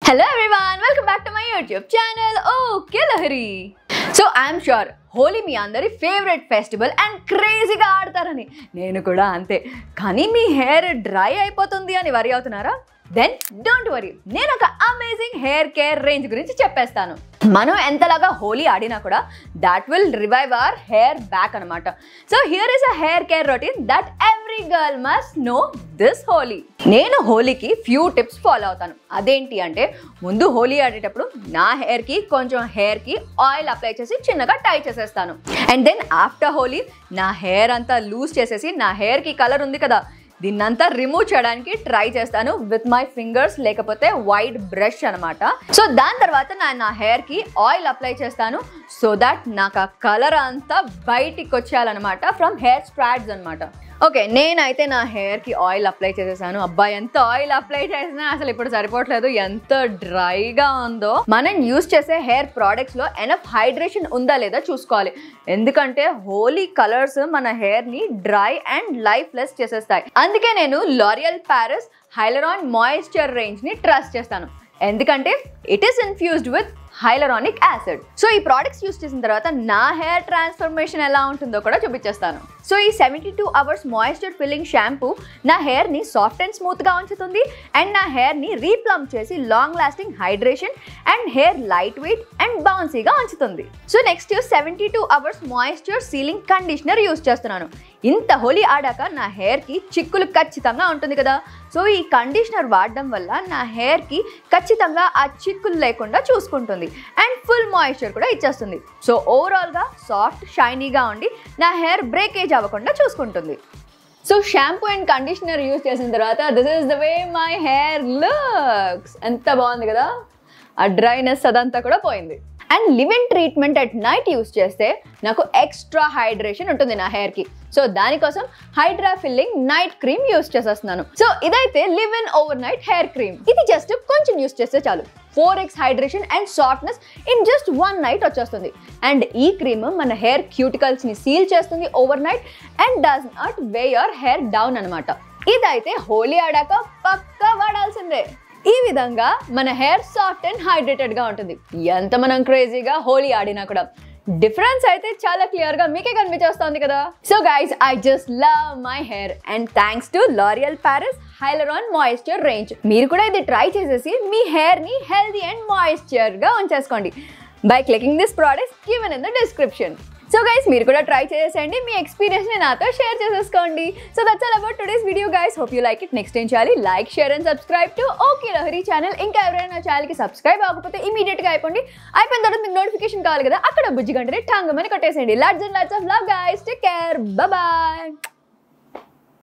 hello everyone welcome back to my YouTube channel okay Lahari so I'm sure Holi మీ అందరి favourite festival and క్రేజీగా ఆడతారని నేను కూడా అంతే కానీ మీ హెయిర్ డ్రై అయిపోతుంది అని వరి అవుతున్నారా దెన్ డోంట్ వరీ నేను ఒక అమేజింగ్ హెయిర్ కేర్ రేంజ్ గురించి చెప్పేస్తాను మనం ఎంతలాగా హోలీ ఆడినా కూడా that will revive our hair back అనమాట so here is a hair care routine that every girl must know this Holi నేను హోలీకి ఫ్యూ టిప్స్ ఫాలో అవుతాను అదేంటి అంటే ముందు హోలీ ఆడేటప్పుడు నా హెయిర్కి కొంచెం హెయిర్కి ఆయిల్ అప్లై చేసి చిన్నగా టై చేసేస్తాను అండ్ దెన్ ఆఫ్టర్ హోలీ నా హెయిర్ అంతా లూజ్ చేసేసి నా హెయిర్కి కలర్ ఉంది కదా దీన్నంతా రిమూవ్ చేయడానికి ట్రై చేస్తాను విత్ మై ఫింగర్స్ లేకపోతే వైట్ బ్రష్ అనమాట సో దాని తర్వాత నేను నా హెయిర్కి ఆయిల్ అప్లై చేస్తాను సో దట్ నాకు ఆ కలర్ అంతా బయటికి వచ్చేయాలన్నమాట ఫ్రమ్ హెయిర్ స్ట్రాడ్స్ అనమాట ఓకే నేనైతే నా హెయిర్కి ఆయిల్ అప్లై చేసేసాను అబ్బాయి ఎంత ఆయిల్ అప్లై చేసినా అసలు ఇప్పుడు సరిపోవట్లేదు ఎంత డ్రైగా ఉందో మనం యూస్ చేసే హెయిర్ ప్రోడక్ట్స్లో ఎనఫ్ హైడ్రేషన్ ఉందా లేదా చూసుకోవాలి ఎందుకంటే హోలీ కలర్స్ మన హెయిర్ని డ్రై అండ్ లైఫ్ లెస్ చేసేస్తాయి అందుకే నేను లారియల్ ప్యారిస్ హైలరాన్ మాయిశ్చర్ రేంజ్ని ట్రస్ట్ చేస్తాను ఎందుకంటే it is infused with hyaluronic acid so ఈ ప్రోడక్ట్స్ యూస్ చేసిన తర్వాత నా హెయిర్ ట్రాన్స్ఫర్మేషన్ ఎలా ఉంటుందో కూడా చూపించేస్తాను సో ఈ seventy two hours moisture filling shampoo నా హెయిర్ని సాఫ్ట్ అండ్ స్మూత్గా ఉంచుతుంది అండ్ నా హెయిర్ని రీప్లమ్ చేసి long lasting hydration and hair light weight and బౌన్సీగా ఉంచుతుంది so next seventy two hours moisture sealing conditioner use చేస్తున్నాను ఇంత హోలీ ఆడాక నా హెయిర్కి చిక్కులు ఖచ్చితంగా ఉంటుంది కదా సో ఈ కండిషనర్ వాడడం వల్ల నా హెయిర్కి ఖచ్చితంగా ఆ చిక్కులు లేకుండా చూసుకుంటుంది అండ్ ఫుల్ మాయిశ్చర్ కూడా ఇచ్చేస్తుంది సో ఓవరాల్గా సాఫ్ట్ షైనీగా ఉండి నా హెయిర్ బ్రేకేజ్ అవ్వకుండా చూసుకుంటుంది so shampoo and conditioner use చేసిన తర్వాత this is the way my hair looks ఎంత బాగుంది కదా ఆ డ్రైనెస్ అదంతా కూడా పోయింది and leave in treatment at night use చేస్తే నాకు ఎక్స్ట్రా హైడ్రేషన్ ఉంటుంది నా హెయిర్కి సో దానికోసం hydra filling night cream use చేసేస్తున్నాను సో ఇదైతే leave in overnight hair cream ఇది జస్ట్ కొంచెం యూస్ చేస్తే చాలు four X hydration and softness in just one night వచ్చేస్తుంది అండ్ ఈ క్రీమ్ మన హెయిర్ క్యూటికల్స్ని సీల్ చేస్తుంది overnight and does not weigh your hair down అనమాట ఇదైతే హోలీ ఆడాక పక్కా వాడాల్సిందే ఈ విధంగా మన హెయిర్ సాఫ్ట్ అండ్ హైడ్రేటెడ్గా ఉంటుంది ఎంత మనం క్రేజీగా హోలీ ఆడినా కూడా డిఫరెన్స్ అయితే చాలా క్లియర్గా మీకే కనిపించేస్తుంది కదా so guys I just love my hair and thanks to L'Oreal Paris Hyaluron moisture range మీరు కూడా ఇది ట్రై చేసేసి మీ హెయిర్ని హెల్దీ అండ్ మాయిశ్చర్గా ఉంచేసుకోండి by clicking this products given in the description so guys మీరు కూడా ట్రై చేసేయండి మీ ఎక్స్పీరియన్స్ ని నాతో షేర్ చేసేసుకోండి so that's all about today's video guys hope you like it next ఏం చేయాలి like share and subscribe to okay Lahari channel ఇంకా ఎవరైనా నా ఛానల్కి సబ్స్క్రైబ్ అవ్వకపోతే ఇమీడియట్ గా అయిపోండి అయిపోయిన తర్వాత మీకు నోటిఫికేషన్ కావాలి కదా అక్కడ బుజ్జి గంటనే టాంగమని కొట్టేసేయండి lots and lots of love guys take care bye